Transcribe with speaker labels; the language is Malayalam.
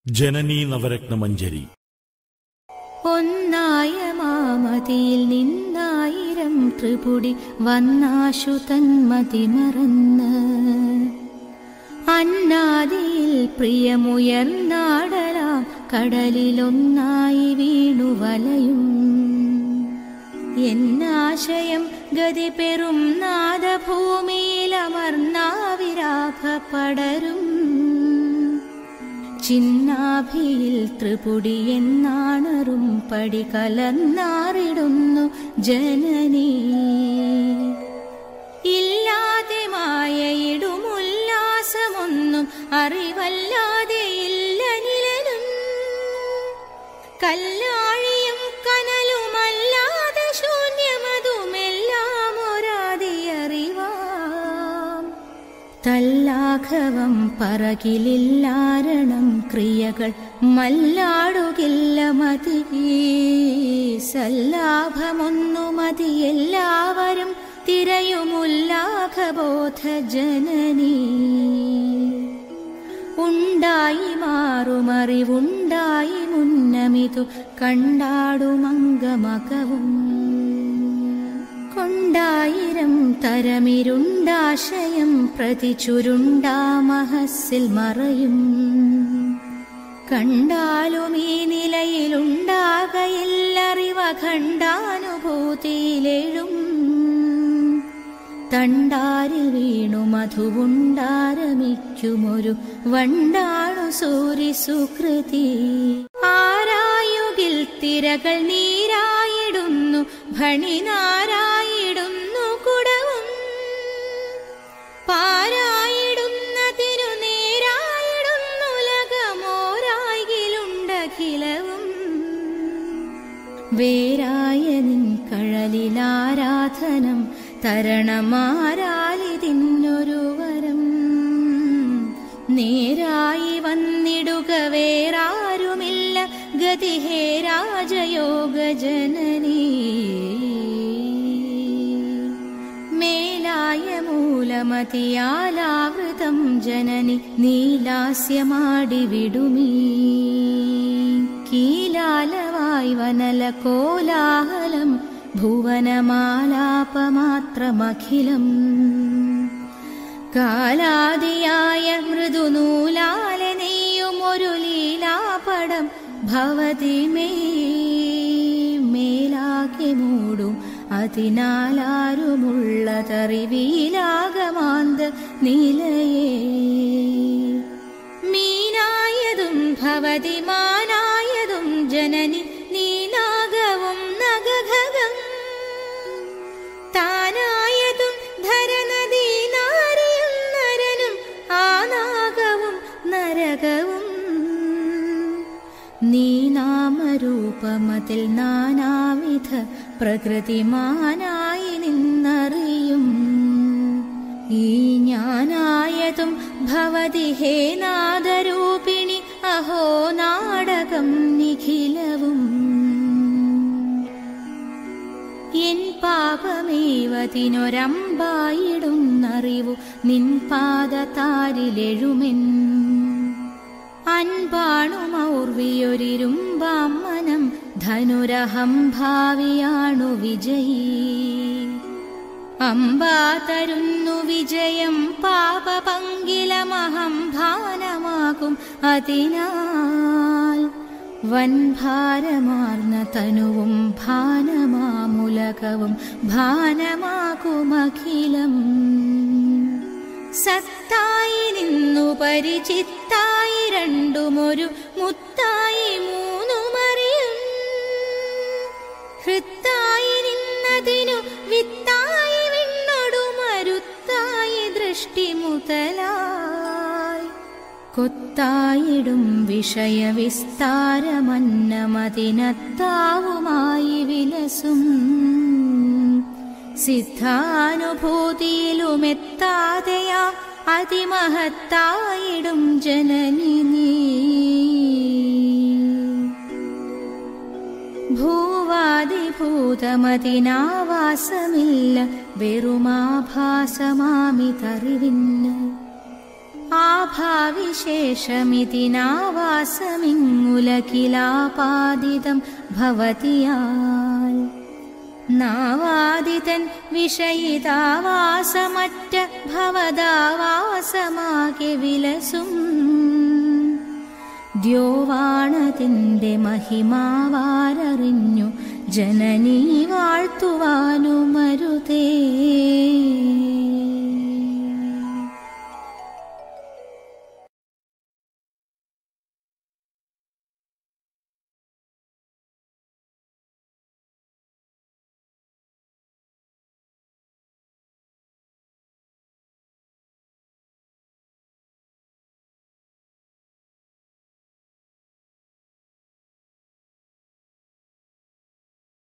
Speaker 1: ജനനീ നവരത്നമഞ്ജരി
Speaker 2: ഒന്നായ മാമതിയിൽ നിന്നായിരം ത്രിപുടി വന്നാശു തന്മതി മറന്ന് അന്നാദിയിൽ പ്രിയമുയർന്നാടലാം കടലിലൊന്നായി വീണു വലയും എന്നാശയം ഗതി പെറും നാദഭൂമിയിലമർന്നാവിരാഭ പടരും ചിന്നാഭിയിൽ ത്രിപുടി എന്നാണറും പടി കലർന്നാറിടുന്നു ജനനീ ഇല്ലാതെ മായയിടുമുല്ലാസമൊന്നും അറിവല്ലാതെ ഇല്ല നിലനും കല്ലാഴിയും കനലുമല്ലാതെ ശൂന്യമതുമെല്ലാം ഒരാതിയറിവാം തല്ലാഘവം പറകിലില്ലാരണം ക്രിയകൾ മല്ലാടുകില്ല മതി സല്ലാഭമൊന്നു മതി എല്ലാവരും തിരയുമുല്ലാഘബോധ ജനനീ ഉണ്ടായി മാറുമറിവുണ്ടായി മുന്നമിതു കണ്ടാടുമംഗമകവും കൊണ്ടായിരം തരമിരുണ്ടാശയം പ്രതി ചുരുണ്ടാമഹസ്സിൽ മറയും കണ്ടാലും ഈ നിലയിലുണ്ടാകയില്ലറിവ ഖണ്ഡാനുഭൂതിയിലെഴും തണ്ടാരിൽ വീണു മധുവുണ്ടാരമിക്കുമൊരു വണ്ടാണു സൂരി സുകൃതി ആരായുകിൽ തിരകൾ നീരായിടുന്നു ഭണിനാരായിടുന്നു കുടവും പാരായിടുന്നതിനു നേരായിടുന്നുലകമോരായിലുണ്ടഖിലവും വേരായ നിൻ കഴലിലാരാധനം തരണമാരാലിതിന്നൊരു വരം നേരായി വന്നിടുക വേറാരുമില്ല ഗതിഹേ രാജയോഗ ജനനീ മേലായ മൂലമതിയാലാവൃതം ജനനി നീലാസ്യമാടി വിടുമീ കീലാലവായ് വനല കോലാഹലം ഭുവനമാലാപമാത്രമഖിലം കാലാദിയായ മൃദുനൂലാല നെയ്യുമൊരു ലീലാപടം ഭവതി മേ മേലാകെ മൂടും അതിനാലാരുമുള്ളതറിവീലാകമാന്ത നിലയേ മീനായതും ഭവതി മാനായതും ജനനി നീനാഗവും നഗഘകം താനായതും ധരനദീനാരിയും നരനും ആനാഗവും നരകവും നീ നാമരൂപമതിൽ നാനാവിധ പ്രകൃതിമാനായി നിന്നറിയും ഈ ഞാനായതും ഭവതി ഹേ നാദരൂപിണി അഹോ നാടകം നിഖിലവും എൻ പാപമേവതിനൊരമ്പായിടുന്നറിവു നിൻ പാദതാരിലെഴുമെൻ അൻപാണുമൗർവിയൊരിരുമ്പാം മനം ധനുരഹം ഭാവിയാണു വിജയീ അമ്പാ തരുന്നു വിജയം പാപപങ്കിലമഹം ഭാനമാകും അതിനാൽ വൻഭാരമാർന്ന തനുവും ഭാനമാമുലകവും ഭാനമാകുമഖിലം സത്തായി നിന്നു പരിചിത്തായി രണ്ടുമൊരു മുത്തായി മൂന്നുമറിയും ഹൃത്തായി നിന്നതിനു വിത്തായി വിണ്ണൊടുമരുത്തായി ദൃഷ്ടി മുതലായി കൊത്തായിടും വിഷയവിസ്താരമന്നമതിനത്താവുമായി വിലസും സിദ്ധാനുഭൂതിയിലുമെത്താതെയാ അതിമഹത്തായിടും ജനനി നീ ഭൂവാദിഭൂതമതിനാവാസമില്ല വെറുമാഭാസമാമി തറിവിന്ന് ആഭാവിശേഷമിതിനാവാസമിങ്ങുലകിലാപാദിതം ഭവതിയാൽ നാവാദിതൻ വിഷയിതാവാസമറ്റ ഭവദാവാസമാകെ വിലസും ദ്യോവാണതിൻ്റെ മഹിമാവാരറിഞ്ഞു ജനനീ വാഴ്ത്തുവാനുമരുതേ